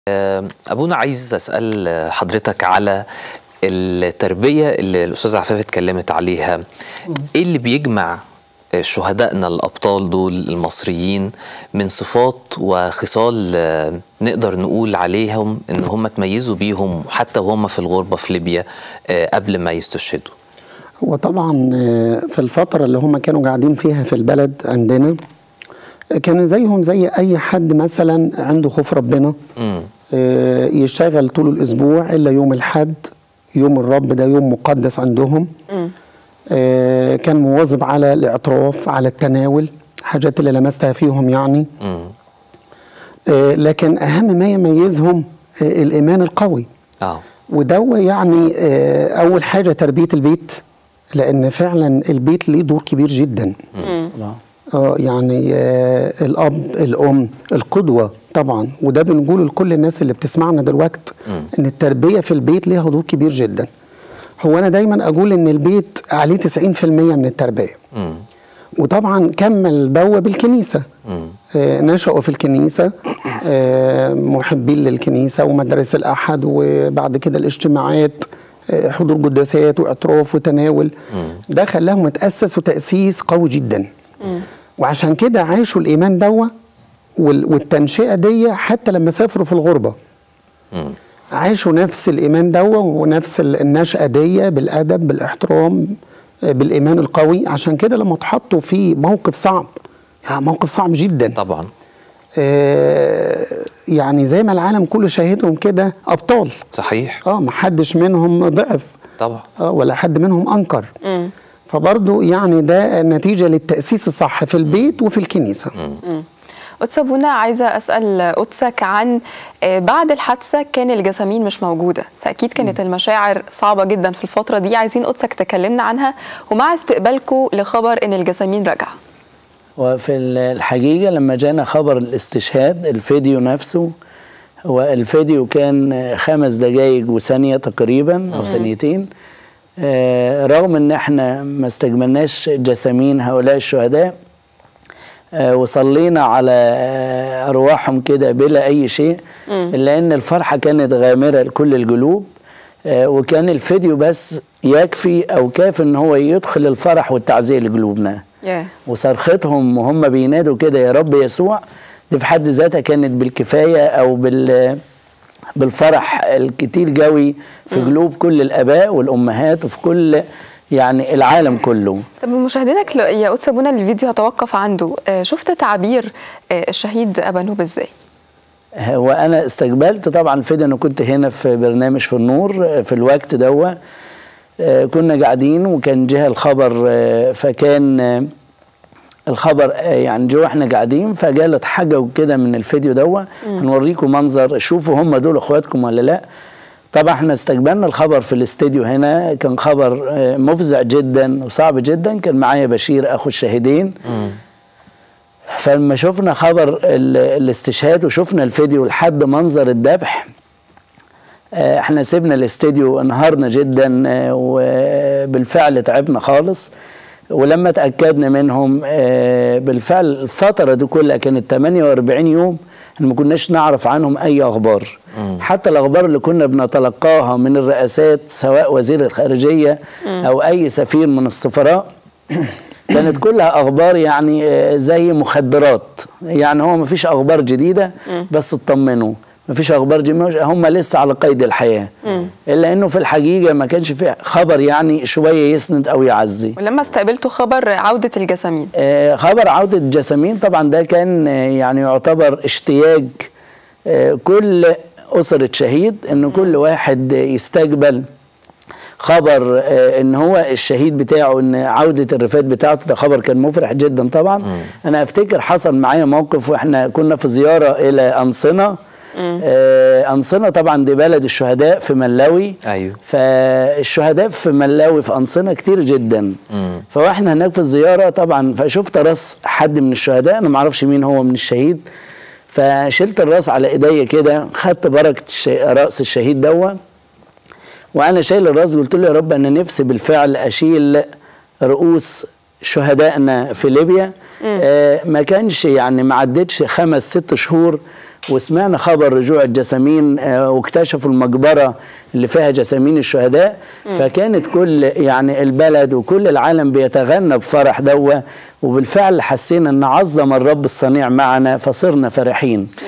أبونا عايز أسأل حضرتك على التربية اللي الأستاذة عفاف اتكلمت عليها إيه اللي بيجمع شهدائنا الأبطال دول المصريين من صفات وخصال نقدر نقول عليهم إن هم تميزوا بيهم حتى وهم في الغربة في ليبيا قبل ما يستشهدوا هو طبعا في الفترة اللي هم كانوا قاعدين فيها في البلد عندنا كان زيهم زي أي حد مثلا عنده خوف ربنا مم. يشتغل طول الأسبوع إلا يوم الحد يوم الرب ده يوم مقدس عندهم آه، كان مواظب على الاعتراف على التناول حاجات اللي لمستها فيهم يعني مم. آه، لكن أهم ما يميزهم آه، الإيمان القوي آه وده يعني آه، أول حاجة تربية البيت لأن فعلا البيت ليه دور كبير جدا الله. اه يعني آه الاب الام القدوه طبعا وده بنقوله لكل الناس اللي بتسمعنا دلوقتي ان التربيه في البيت ليها دور كبير جدا هو انا دايما اقول ان البيت عليه 90% من التربيه مم. وطبعا كمل دوا بالكنيسه مم. آه نشأوا في الكنيسه آه محبين للكنيسه ومدارس الاحد وبعد كده الاجتماعات آه حضور قداسات واعتراف وتناول ده خلاهم يتاسسوا تاسيس قوي جدا وعشان كده عاشوا الايمان دوا وال- والتنشئه دي حتى لما سافروا في الغربه مم. عاشوا نفس الايمان دوا ونفس ال- النشأه دي بالادب بالاحترام آه، بالايمان القوي عشان كده لما اتحطوا في موقف صعب يعني موقف صعب جدا طبعا آه، يعني زي ما العالم كله شاهدهم كده ابطال صحيح اه ما حدش منهم ضعف طبعا اه ولا حد منهم انكر فبرضه يعني ده نتيجه للتاسيس الصح في البيت وفي الكنيسه قدس ابونا عايزه اسال قدسك عن آه، بعد الحادثه كان الجسامين مش موجوده فاكيد كانت المشاعر صعبه جدا في الفتره دي عايزين قدسك تكلمنا عنها ومع استقبالكم لخبر ان الجسامين رجع وفي الحقيقة لما جانا خبر الاستشهاد الفيديو نفسه هو الفيديو كان خمس دقايق وثانية تقريبا أو ثانيتين آه، رغم ان احنا ما استجملناش جسامين هؤلاء الشهداء آه، وصلينا على آه، ارواحهم كده بلا اي شيء الا ان الفرحه كانت غامره لكل القلوب آه، وكان الفيديو بس يكفي او كاف ان هو يدخل الفرح والتعزيه لقلوبنا ياه وصرختهم وهم بينادوا كده يا رب يسوع دي في حد ذاتها كانت بالكفايه او بال بالفرح الكتير قوي في قلوب كل الاباء والامهات وفي كل يعني العالم كله طب مشاهدينك ل- يا قدس ابونا الفيديو هتوقف عنده آه، شفت تعبير آه، الشهيد ابانوب ازاي وانا استقبلت طبعا الفيديو انا كنت هنا في برنامج في النور في الوقت دوا آه، كنا قاعدين وكان جه الخبر آه، فكان آه، الخبر آه، يعني جو احنا قاعدين فجالت حاجه كده من الفيديو دوا هنوريكم منظر شوفوا هم دول اخواتكم ولا لا طبعا احنا استقبلنا الخبر في الاستديو هنا كان خبر آه، مفزع جدا وصعب جدا كان معايا بشير اخو الشاهدين فلما شفنا خبر ال- الاستشهاد وشفنا الفيديو لحد منظر الذبح آه، احنا سيبنا الاستديو انهارنا جدا آه، وبالفعل تعبنا خالص ولما تاكدنا منهم آه، بالفعل الفتره دي كلها كانت 48 يوم احنا ما كناش نعرف عنهم اي اخبار حتى الاخبار اللي كنا بنتلقاها من الرئاسات سواء وزير الخارجيه او اي سفير من السفراء كانت كلها اخبار يعني آه، زي مخدرات يعني هو ما فيش اخبار جديده بس اطمنوا ما فيش اخبار جديده هم لسه على قيد الحياه الا انه في الحقيقه ما كانش في خبر يعني شويه يسند او يعزي ولما استقبلتوا خبر عوده الجسامين آه، خبر عودة الجسامين طبعا ده كان آه، يعني يعتبر اشتياق آه، كل أسرة شهيد إن كل واحد يستقبل خبر آه، ان هو الشهيد بتاعه ان عوده الرفات بتاعته ده خبر كان مفرح جدا طبعا انا افتكر حصل معايا موقف واحنا كنا في زياره الى انصنه آه انصنه طبعا دي بلد الشهداء في ملاوي أيوه. فالشهداء في ملاوي في انصنه كتير جدا فاحنا هناك في الزياره طبعا فشفت راس حد من الشهداء انا ما اعرفش مين هو من الشهيد فشلت الراس على ايديا كده خدت بركه الش... راس الشهيد دوت وانا شايل الراس قلت له يا رب انا نفسي بالفعل اشيل رؤوس شهدائنا في ليبيا آه ما كانش يعني ما عدتش خمس ست شهور وسمعنا خبر رجوع الجسامين آه واكتشفوا المقبرة اللي فيها جسامين الشهداء فكانت كل يعني البلد وكل العالم بيتغنى بفرح دوا وبالفعل حسينا ان عظم الرب الصنيع معنا فصرنا فرحين